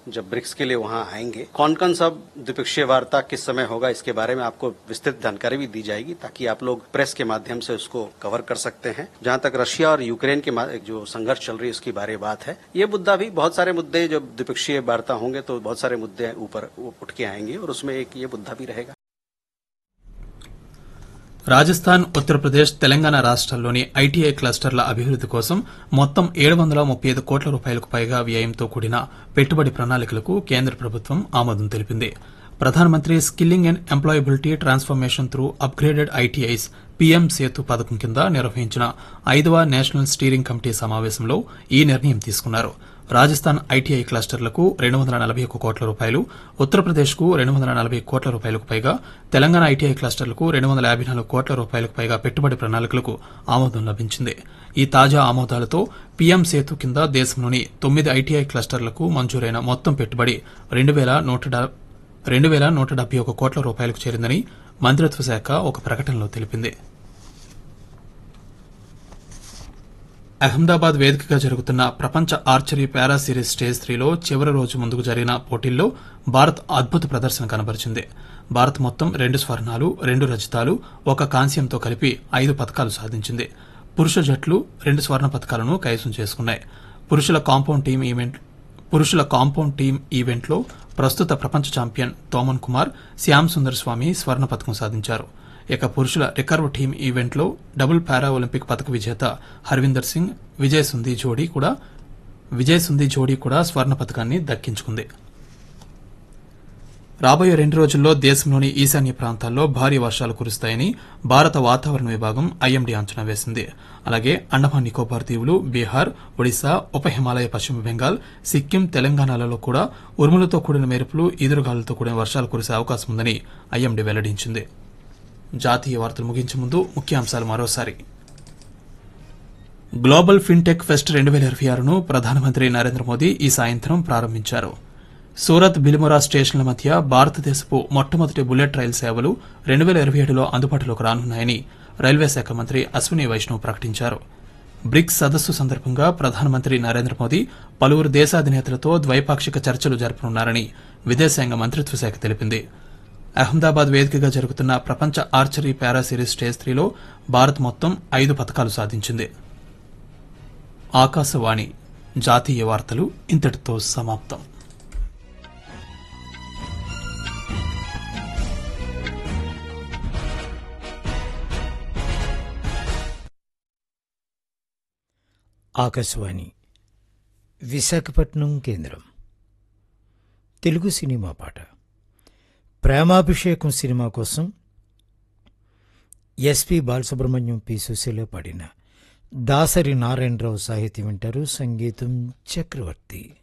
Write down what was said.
जब ब्रिक्स के लिए वहां आएंगे कौन कौन सब द्विपक्षीय वार्ता किस समय होगा इसके बारे में आपको विस्तृत जानकारी भी दी जाएगी ताकि आप लोग प्रेस के माध्यम से उसको कवर कर सकते हैं जहां तक रशिया और यूक्रेन के मा- जो संघर्ष चल रही है उसकी बारे बात है ये मुद्दा भी बहुत सारे मुद्दे जब द्विपक्षीय वार्ता होंगे तो बहुत सारे मुद्दे ऊपर उठ के आएंगे और उसमें एक ये मुद्दा भी रहेगा రాజస్థాన్ ఉత్తరప్రదేశ్ తెలంగాణ రాష్ట్రాల్లోని ఐటీఐ క్లస్టర్ల అభివృద్ది కోసం మొత్తం ఏడు వందల ముప్పై ఐదు కోట్ల రూపాయలకు పైగా వ్యయంతో కూడిన పెట్టుబడి ప్రణాళికలకు కేంద్ర ప్రభుత్వం ఆమోదం తెలిపింది ప్రధానమంత్రి skilling and employability transformation through upgraded ITIs PM Setu పథకం కింద నిర్వహించిన ఐదవ నేషనల్ స్టీరింగ్ కమిటీ సమావేశంలో ఈ నిర్ణయం తీసుకున్నారు రాజస్థాన్ ఐటీఐ క్లస్టర్లకు రెండు వందల నలభై ఒక్క కోట్ల రూపాయలు ఉత్తరప్రదేశ్కు రెండు వందల నలభై కోట్ల రూపాయలకు పైగా తెలంగాణ ఐటీఐ క్లస్టర్లకు రెండు వందల యాభై నాలుగు కోట్ల రూపాయలకు పైగా పెట్టుబడి ప్రణాళికలకు ఆమోదం లభించింది ఈ తాజా ఆమోదాలతో పీఎం సేతు కింద దేశంలోని తొమ్మిది ఐటీఐ క్లస్టర్లకు మంజూరైన మొత్తం పెట్టుబడి రెండు వేల నూట డా- రెండు వేల నూట డెబ్బై ఒక కోట్ల రూపాయలకు చేరిందని మంత్రిత్వ శాఖ ఒక ప్రకటనలో తెలిపింది అహ్మదాబాద్ వేదికగా జరుగుతున్న ప్రపంచ ఆర్చరీ పారా సిరీస్ స్టేజ్ త్రీలో చివరి రోజు ముందుకు జరిగిన పోటీల్లో భారత్ అద్భుత ప్రదర్శన కనబరిచింది భారత్ మొత్తం రెండు స్వర్ణాలు రెండు రజతాలు ఒక కాంస్యంతో కలిపి ఐదు పథకాలు సాధించింది పురుష జట్లు రెండు స్వర్ణ పథకాలను కైవసం చేసుకున్నాయి పురుషుల కాంపౌండ్ టీం ఈవెంట్ పురుషుల కాంపౌండ్ టీం ఈవెంట్లో ప్రస్తుత ప్రపంచ ఛాంపియన్ తోమన్ కుమార్ శ్యామ్ సుందర్ స్వామి స్వర్ణ పథకం సాధించారు ఇక పురుషుల రికర్వ్ టీం ఈవెంట్లో డబుల్ పారా ఒలింపిక్ పథక విజేత హర్విందర్ సింగ్ విజయ్ సుంది జోడీ కూడా విజయ్ సుంది జోడీ కూడా స్వర్ణ పథకాన్ని దక్కించుకుంది రాబోయే రెండు రోజుల్లో దేశంలోని ఈశాన్య ప్రాంతాల్లో భారీ వర్షాలు కురుస్తాయని భారత వాతావరణ విభాగం ఐఎండీ అంచనా వేసింది అలాగే అండమాన్ నికోబార్ దీవులు బీహార్ ఒడిశా ఉప హిమాలయ పశ్చిమ బెంగాల్ సిక్కిం తెలంగాణలలో కూడా ఉరుములతో కూడిన మెరుపులు ఈదురుగాలులతో కూడిన వర్షాలు కురిసే అవకాశం ఉందని ఐఎండీ వెల్లడించింది జాతీయ వార్తలు ముగించే ముందు ముఖ్యాంశాలు మరోసారి గ్లోబల్ ఫిన్టెక్ ఫెస్ట్ రెండు వేల ఇరవై ఆరును ప్రధానమంత్రి నరేంద్ర మోదీ ఈ సాయంత్రం ప్రారంభించారు సూరత్ బిలిమొరా స్టేషన్ల మధ్య భారతదేశపు మొట్టమొదటి బుల్లెట్ రైలు సేవలు రెండు వేల ఇరవై ఏడులో అందుబాటులోకి రానున్నాయని రైల్వే శాఖ మంత్రి అశ్విని వైష్ణవ్ ప్రకటించారు బ్రిక్స్ సదస్సు సందర్భంగా ప్రధానమంత్రి నరేంద్ర మోదీ పలువురు దేశాధినేతలతో ద్వైపాక్షిక చర్చలు జరపనున్నారని విదేశాంగ మంత్రిత్వ శాఖ తెలిపింది అహ్మదాబాద్ వేదికగా జరుగుతున్న ప్రపంచ ఆర్చరీ పారా సిరీస్ స్టేజ్ త్రీలో భారత్ మొత్తం ఐదు పథకాలు సాధించింది ఆకాశవాణి జాతీయ వార్తలు ఇంతటితో సమాప్తం ఆకాశవాణి విశాఖపట్నం కేంద్రం తెలుగు సినిమా పాట ప్రేమాభిషేకం సినిమా కోసం ఎస్పి బాలసుబ్రహ్మణ్యం పి సుశీల పాడిన దాసరి నారాయణరావు సాహిత్యం వింటారు సంగీతం చక్రవర్తి